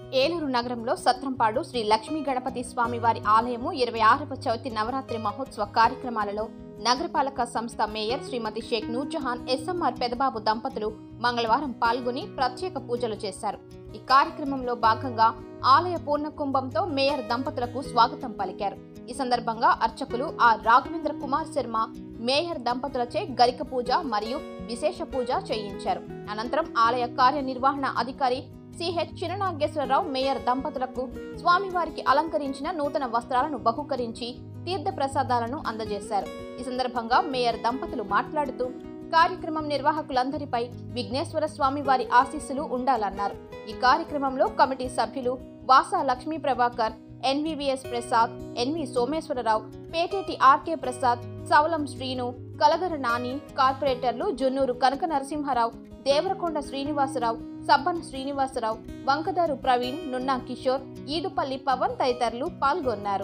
ఏలూరు నగరంలో సత్రంపాడు శ్రీ లక్ష్మీ గణపతి స్వామివారి ఆలయము ఇరవై ఆరవ చవితి నవరాత్రి మహోత్సవ కార్యక్రమాలలో నగరపాలక సంస్థ మేయర్ శ్రీమతి షేక్ నూర్జహాన్ ఎస్ఎంఆర్ పెదబాబు దంపతులు మంగళవారం పాల్గొని ప్రత్యేక పూజలు చేశారు ఈ కార్యక్రమంలో భాగంగా ఆలయ పూర్ణ కుంభంతో మేయర్ దంపతులకు స్వాగతం పలికారు ఈ సందర్భంగా అర్చకులు ఆర్ రాఘవేంద్ర కుమార్ శర్మ మేయర్ దంపతులచే గరిక పూజ మరియు విశేష పూజ చేయించారు అనంతరం ఆలయ కార్యనిర్వహణ అధికారి సిహెచ్ చిన్ననాగేశ్వరరావు మేయర్ దంపతులకు స్వామివారికి అలంకరించిన నూతన వస్త్రాలను బహుకరించి తీర్థ ప్రసాదాలను అందజేశారు ఈ సందర్భంగా మేయర్ దంపతులు మాట్లాడుతూ కార్యక్రమం నిర్వాహకులందరిపై విఘ్నేశ్వర స్వామి వారి ఆశీస్సులు ఉండాలన్నారు ఈ కార్యక్రమంలో కమిటీ సభ్యులు Vasa Lakshmi Prabhakar NVVS Prasad NV Someswararao Peteti RK Prasad Savalam Srinu Kalagara Nani కార్పొరేటర్లు జున్నూరు కనక నరసింహారావు దేవరకొండ శ్రీనివాసరావు సబ్బన్ శ్రీనివాసరావు వంకదారు ప్రవీణ్ నున్నా కిషోర్ ఈదుపల్లి పవన్ తదితరులు పాల్గొన్నారు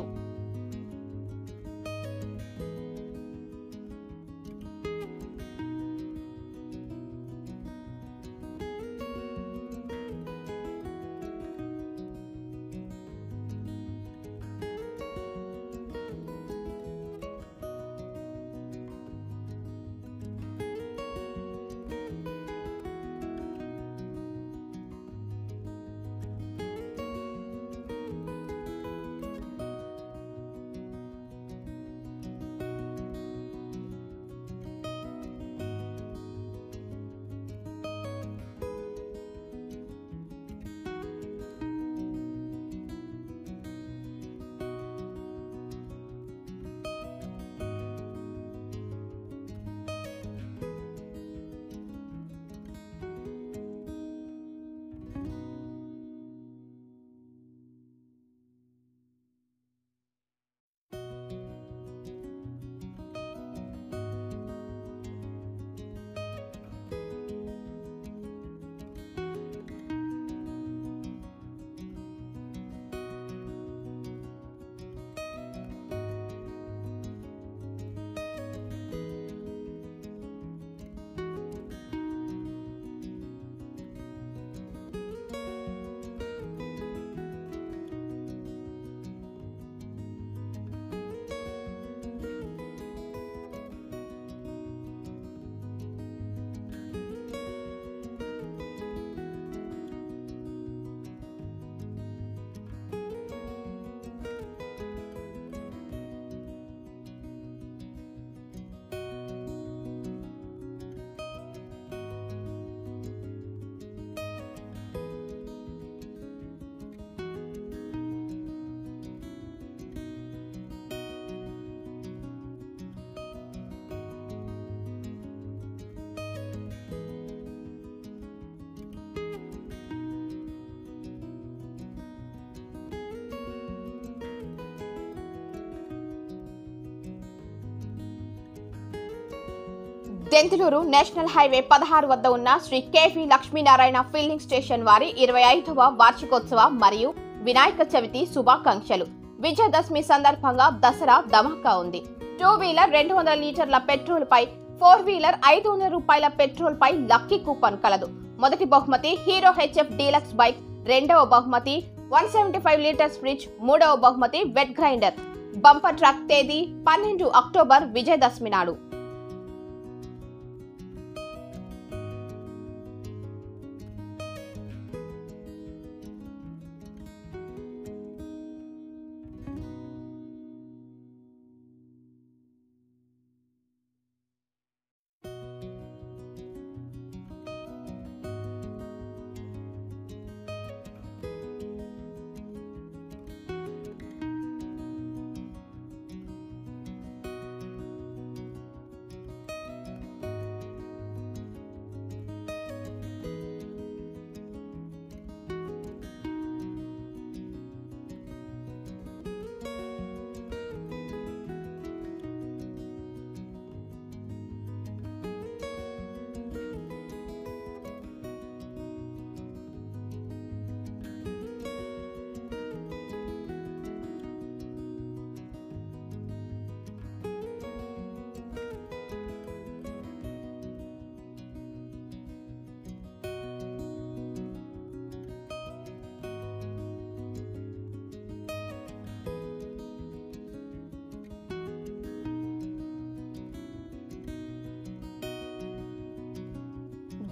దెంతులూరు నేషనల్ హైవే పదహారు వద్ద ఉన్న శ్రీ కేఫీ లక్ష్మీనారాయణ ఫిల్లింగ్ స్టేషన్ వారి ఇరవై ఐదవ వార్షికోత్సవ మరియు వినాయక చవితి శుభాకాంక్షలు విజయదశమి సందర్భంగా దసరా ధమాకా ఉంది టూ వీలర్ రెండు వందల లీటర్ల పెట్రోల్ పై ఫోర్ వీలర్ ఐదు వందల రూపాయల పెట్రోల్ పై లక్కీ కూపన్ కలదు మొదటి బహుమతి హీరో హెచ్ఎఫ్ డీలక్స్ బైక్ రెండవ బహుమతి one seventy five litres fridge మూడవ బహుమతి వెట్ గ్రైండర్ బంపర్ ట్రక్ తేదీ పన్నెండు అక్టోబర్ విజయదశమి నాడు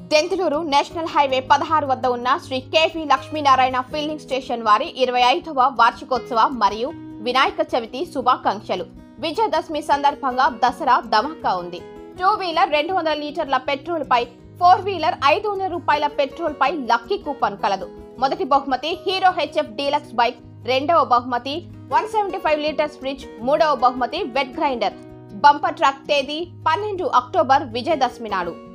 దెంతులూరు నేషనల్ హైవే పదహారు వద్ద ఉన్న శ్రీ కేఫీ లక్ష్మీనారాయణ ఫిల్లింగ్ స్టేషన్ వారి ఇరవై ఐదవ వార్షికోత్సవ మరియు వినాయక చవితి శుభాకాంక్షలు విజయదశమి సందర్భంగా దసరా ధమాకా ఉంది టూ వీలర్ రెండు వందల లీటర్ల పెట్రోల్ పై ఫోర్ వీలర్ ఐదు వందల రూపాయల పెట్రోల్ పై లక్కీ కూపన్ కలదు మొదటి బహుమతి హీరో హెచ్ఎఫ్ డీలక్స్ బైక్ రెండవ బహుమతి one seventy five litres fridge మూడవ బహుమతి వెట్ గ్రైండర్ బంపర్ ట్రక్ తేదీ పన్నెండు అక్టోబర్ విజయదశమి నాడు